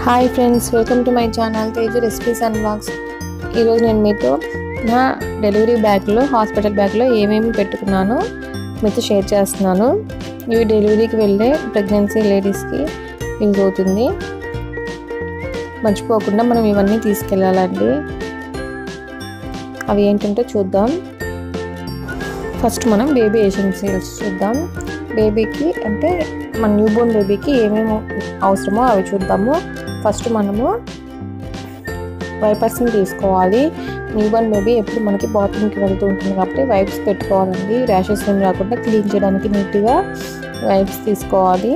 hi friends welcome to my channel Teju recipes and blogs ఈరోజు నేను మీతో నా డెలివరీ బ్యాగ్లో హాస్పిటల్ బ్యాగ్లో ఏమేమి పెట్టుకున్నానో మీతో షేర్ చేస్తున్నాను ఇవి డెలివరీకి వెళ్ళే ప్రెగ్నెన్సీ లేడీస్కి యూజ్ అవుతుంది మర్చిపోకుండా మనం ఇవన్నీ తీసుకెళ్ళాలండి అవి ఏంటంటే చూద్దాం ఫస్ట్ మనం బేబీ ఏషెన్సీల్స్ చూద్దాం బేబీకి అంటే మన న్యూబోర్న్ బేబీకి ఏమేమి అవసరమో అవి చూద్దాము ఫస్ట్ మనము వైపర్స్ని తీసుకోవాలి న్యూబోర్న్ బేబీ ఎప్పుడు మనకి బాత్రూమ్కి వెళ్తూ ఉంటుంది కాబట్టి వైప్స్ పెట్టుకోవాలండి ర్యాషెస్ ఏమి రాకుండా క్లీన్ చేయడానికి నీట్గా వైప్స్ తీసుకోవాలి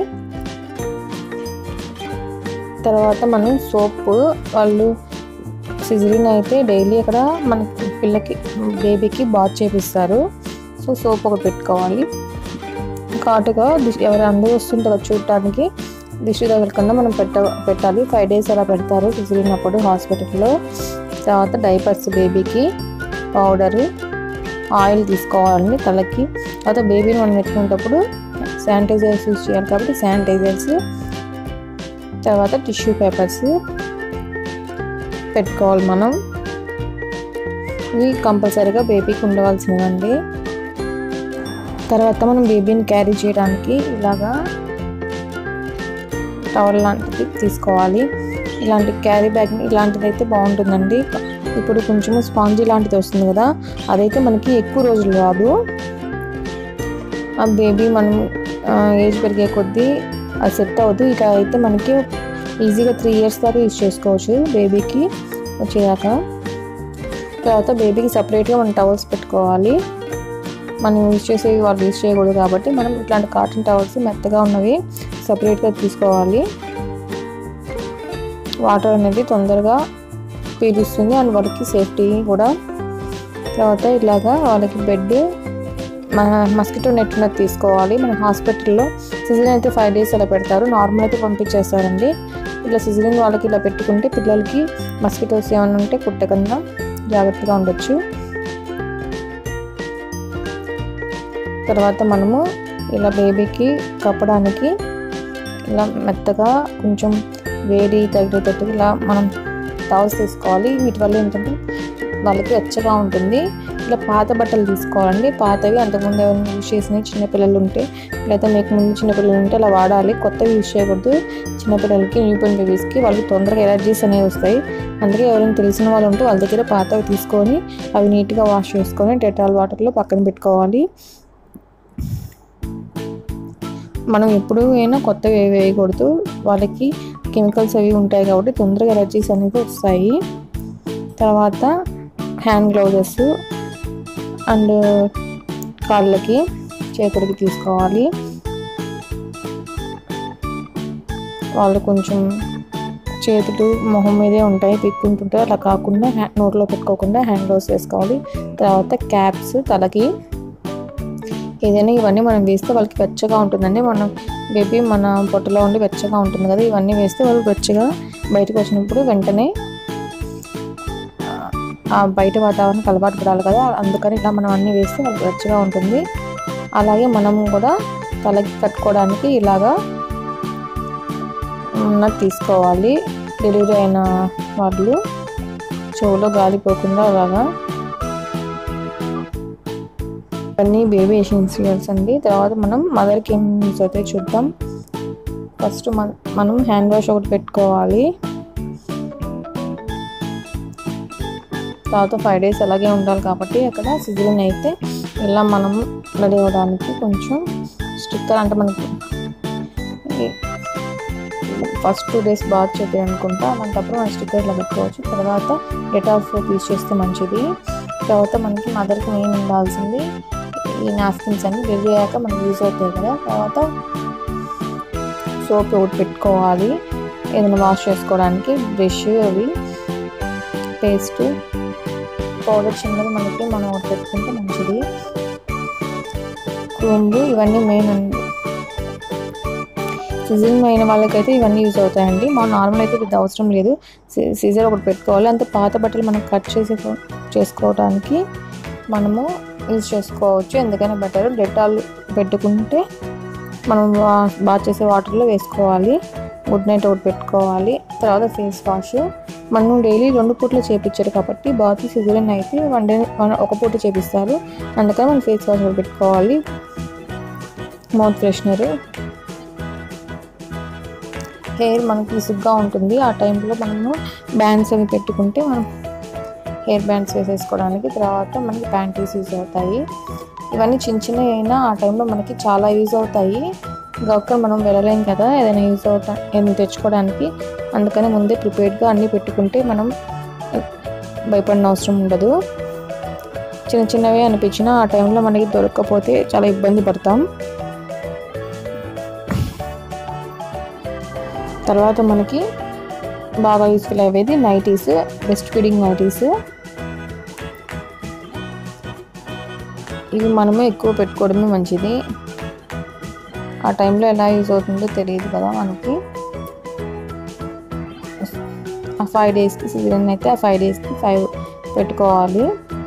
తర్వాత మనం సోప్ వాళ్ళు సిజరిన్ అయితే డైలీ అక్కడ మన పిల్లకి బేబీకి బాత్ చేపిస్తారు సో సోప్ ఒకటి పెట్టుకోవాలి ఘాటుగా ఎవరు అందరూ వస్తుంటారో చూడటానికి దిష్టి తగలకుండా మనం పెట్ట పెట్టాలి ఫైవ్ డేస్ అలా పెడతారు సిజరినప్పుడు హాస్పిటల్లో తర్వాత డైపర్స్ బేబీకి పౌడరు ఆయిల్ తీసుకోవాలండి తలకి తర్వాత బేబీని మనం పెట్టుకునేటప్పుడు శానిటైజర్స్ యూజ్ చేయాలి కాబట్టి శానిటైజర్స్ తర్వాత టిష్యూ పేపర్స్ పెట్టుకోవాలి మనం ఇవి కంపల్సరీగా బేబీకి ఉండవలసినవండి తర్వాత మనం బేబీని క్యారీ చేయడానికి ఇలాగా టవల్ లాంటిది తీసుకోవాలి ఇలాంటి క్యారీ బ్యాగ్ ఇలాంటిది అయితే బాగుంటుందండి ఇప్పుడు కొంచెం స్పాంజీ లాంటిది వస్తుంది కదా అదైతే మనకి ఎక్కువ రోజులు రాదు ఆ బేబీ మనం ఏజ్ పెరిగే కొద్దీ అది సెట్ అవ్వదు ఇక అయితే మనకి ఈజీగా త్రీ ఇయర్స్ దాకా యూజ్ చేసుకోవచ్చు బేబీకి వచ్చేదాక తర్వాత బేబీకి సపరేట్గా మనం టవల్స్ పెట్టుకోవాలి మనం యూజ్ చేసేవి వాళ్ళు యూజ్ చేయకూడదు కాబట్టి మనం ఇట్లాంటి కాటన్ టవల్స్ మెత్తగా ఉన్నవి సపరేట్గా తీసుకోవాలి వాటర్ అనేది తొందరగా పీలుస్తుంది అండ్ వాళ్ళకి సేఫ్టీ కూడా తర్వాత ఇలాగా వాళ్ళకి బెడ్ మన మస్కిటో నెట్ ఉన్నది తీసుకోవాలి మన హాస్పిటల్లో సిజరిన్ అయితే ఫైవ్ డేస్ అలా పెడతారు నార్మల్ అయితే పంపించేస్తారండి ఇలా సిజరిన్ వాళ్ళకి ఇలా పెట్టుకుంటే పిల్లలకి మస్కిటోస్ ఏమైనా ఉంటే కుట్టకుండా జాగ్రత్తగా ఉండొచ్చు తర్వాత మనము ఇలా బేబీకి కప్పడానికి ఇలా మెత్తగా కొంచెం వేడి తగిలేటట్టు ఇలా మనం టవల్స్ తీసుకోవాలి వీటి వల్ల ఏంటంటే వాళ్ళకి వెచ్చగా ఉంటుంది ఇలా పాత బట్టలు తీసుకోవాలండి పాతవి అంతకుముందు ఎవరైనా యూజ్ చేసినవి చిన్నపిల్లలు ఉంటే లేదా మీకు ముందు చిన్నపిల్లలు ఉంటే అలా వాడాలి కొత్తవి యూజ్ చేయకూడదు చిన్నపిల్లలకి న్యూబోర్న్ బేబీస్కి వాళ్ళకి తొందరగా ఎలర్జీస్ అనేవి వస్తాయి అందుకే ఎవరైనా తెలిసిన వాళ్ళు ఉంటే వాళ్ళ దగ్గర పాతవి తీసుకొని అవి నీట్గా వాష్ చేసుకొని డెటాల్ వాటర్లో పక్కన పెట్టుకోవాలి మనం ఎప్పుడు అయినా కొత్తవి వేయకూడదు వాళ్ళకి కెమికల్స్ అవి ఉంటాయి కాబట్టి తొందరగా ఎలర్జీస్ అనేది వస్తాయి తర్వాత హ్యాండ్ గ్లౌజెస్ అండ్ కాళ్ళకి చేతులకి తీసుకోవాలి వాళ్ళు కొంచెం చేతులు మొహం మీదే ఉంటాయి పిక్కుంటుంటే అలా కాకుండా నోట్లో పెట్టుకోకుండా హ్యాండ్ గ్లౌస్ వేసుకోవాలి తర్వాత క్యాప్స్ తలకి ఏదైనా ఇవన్నీ మనం వేస్తే వాళ్ళకి వెచ్చగా ఉంటుందండి మనం బేబీ మన పొట్టలో ఉండి వెచ్చగా ఉంటుంది కదా ఇవన్నీ వేస్తే వాళ్ళు వెచ్చగా బయటకు వచ్చినప్పుడు వెంటనే ఆ బయట వాతావరణం అలవాటు పడాలి కదా అందుకని ఇలా మనం అన్నీ వేస్తే వాళ్ళకి వెచ్చగా ఉంటుంది అలాగే మనం కూడా తలకి కట్టుకోవడానికి ఇలాగా ఉన్నది తీసుకోవాలి డెలివరీ అయిన వాళ్ళు చెవులో గాలిపోకుండా అలాగా ఇవన్నీ బేబీ ఎసెన్షియల్స్ అండి తర్వాత మనం మదర్కి ఏం యూస్ అవుతాయి చూద్దాం ఫస్ట్ మన మనం హ్యాండ్ వాష్ ఒకటి పెట్టుకోవాలి తర్వాత ఫైవ్ డేస్ అలాగే ఉండాలి కాబట్టి అక్కడ సిజరిన్ అయితే ఇలా మనం రెడీ అవ్వడానికి కొంచెం స్టిక్కర్ అంటే మనకి ఫస్ట్ టూ డేస్ బాత్ చేద్దాం అనుకుంటా అలాంటప్పుడు మనం స్టిక్కర్ ఇలా పెట్టుకోవచ్చు తర్వాత డెటాల్ సోప్ యూస్ చేస్తే మంచిది తర్వాత మనకి మదర్కి మెయిన్ ఉండాల్సింది ఈ నాప్కిన్స్ అన్ని డెలివరీ అయ్యాక మనకి యూజ్ అవుతాయి కదా తర్వాత సోప్ ఒకటి పెట్టుకోవాలి ఏదైనా వాష్ చేసుకోవడానికి బ్రష్ అవి పేస్ట్ పౌడర్ చిన్నది మనకి మనం ఒకటి పెట్టుకుంటే మంచిది క్రూమ్లు ఇవన్నీ మెయిన్ అండి సీజన్ అయిన వాళ్ళకైతే ఇవన్నీ యూజ్ అవుతాయండి మా నార్మల్ అయితే ఇది అవసరం లేదు సీజర్ ఒకటి పెట్టుకోవాలి అంత పాత బట్టలు మనం కట్ చేసే చేసుకోవడానికి మనము యూజ్ చేసుకోవచ్చు ఎందుకైనా బెటర్ డెటాల్ పెట్టుకుంటే మనం బాత్ చేసే వాటర్లో వేసుకోవాలి గుడ్ నైట్ ఒకటి పెట్టుకోవాలి తర్వాత ఫేస్ వాష్ మనం డైలీ రెండు పూటలు చేపించారు కాబట్టి బాత్ సిజరిన్ అయితే వన్ డే ఒక పూట చేపిస్తారు అందుకని మనం ఫేస్ వాష్ ఒకటి పెట్టుకోవాలి మౌత్ ఫ్రెషనర్ హెయిర్ మనకి విసుగ్గా ఉంటుంది ఆ టైంలో మనము బ్యాండ్స్ అవి పెట్టుకుంటే మనం హెయిర్ బ్యాండ్స్ వేసేసుకోవడానికి తర్వాత మనకి ప్యాంటీస్ యూజ్ అవుతాయి ఇవన్నీ చిన్న చిన్నవి అయినా ఆ టైంలో మనకి చాలా యూజ్ అవుతాయి గొక్క మనం వెళ్ళలేం కదా ఏదైనా యూజ్ అవుతా ఏమైనా తెచ్చుకోవడానికి అందుకని ముందే ప్రిపేర్డ్గా అన్నీ పెట్టుకుంటే మనం భయపడిన అవసరం ఉండదు చిన్న చిన్నవి అనిపించినా ఆ టైంలో మనకి దొరకకపోతే చాలా ఇబ్బంది పడతాం తర్వాత మనకి బాగా యూస్ఫుల్ అయ్యేది నైటీస్ బెస్ట్ ఫీడింగ్ నైటీస్ ఇవి మనమే ఎక్కువ పెట్టుకోవడమే మంచిది ఆ టైంలో ఎలా యూజ్ అవుతుందో తెలియదు కదా మనకి ఆ ఫైవ్ డేస్కి సీజన్ అయితే ఆ ఫైవ్ డేస్కి ఫైవ్ పెట్టుకోవాలి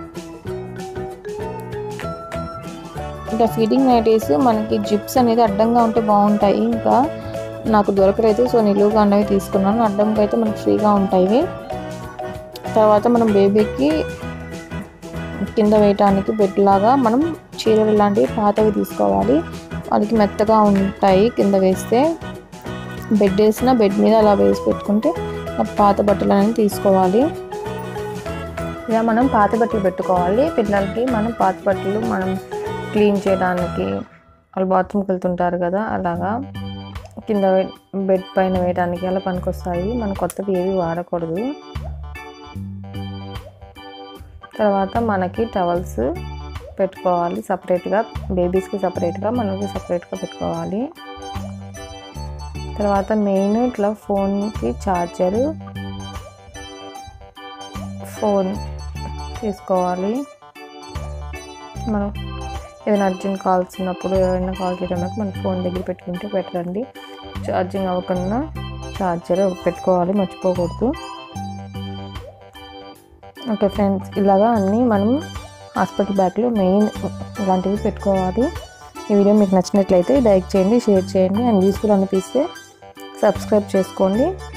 ఇంకా ఫీడింగ్ నైటీస్ మనకి జిప్స్ అనేది అడ్డంగా ఉంటే బాగుంటాయి ఇంకా నాకు దొరకలేదు సో నిలువుగా అన్నవి తీసుకున్నాను అడ్డంగా అయితే మనకి ఫ్రీగా ఉంటాయి తర్వాత మనం బేబీకి కింద వేయటానికి బెడ్ లాగా మనం చీరలు లాంటివి పాతవి తీసుకోవాలి వాళ్ళకి మెత్తగా ఉంటాయి కింద వేస్తే బెడ్ వేసిన బెడ్ మీద అలా వేసి పెట్టుకుంటే పాత బట్టలు అనేవి తీసుకోవాలి ఇలా మనం పాత బట్టలు పెట్టుకోవాలి పిల్లలకి మనం పాత బట్టలు మనం క్లీన్ చేయడానికి వాళ్ళు బాత్రూమ్కి వెళ్తుంటారు కదా అలాగా కింద బెడ్ పైన వేయడానికి అలా పనికొస్తాయి మనం కొత్తవి ఏవి వాడకూడదు తర్వాత మనకి టవల్స్ పెట్టుకోవాలి సపరేట్గా బేబీస్కి సపరేట్గా మనకి సపరేట్గా పెట్టుకోవాలి తర్వాత మెయిన్ ఇట్లా ఫోన్కి ఛార్జరు ఫోన్ తీసుకోవాలి మనం ఏదైనా అర్జెంట్ కాల్స్ ఉన్నప్పుడు ఎవరైనా కాల్ చేయడానికి మన ఫోన్ దగ్గర పెట్టుకుంటే పెట్టండి ఛార్జింగ్ అవ్వకుండా ఛార్జర్ పెట్టుకోవాలి మర్చిపోకూడదు ఓకే ఫ్రెండ్స్ ఇలాగా అన్నీ మనం హాస్పిటల్ బ్యాగ్లో మెయిన్ ఇలాంటివి పెట్టుకోవాలి ఈ వీడియో మీకు నచ్చినట్లయితే లైక్ చేయండి షేర్ చేయండి అండ్ యూస్ఫుల్ అనిపిస్తే సబ్స్క్రైబ్ చేసుకోండి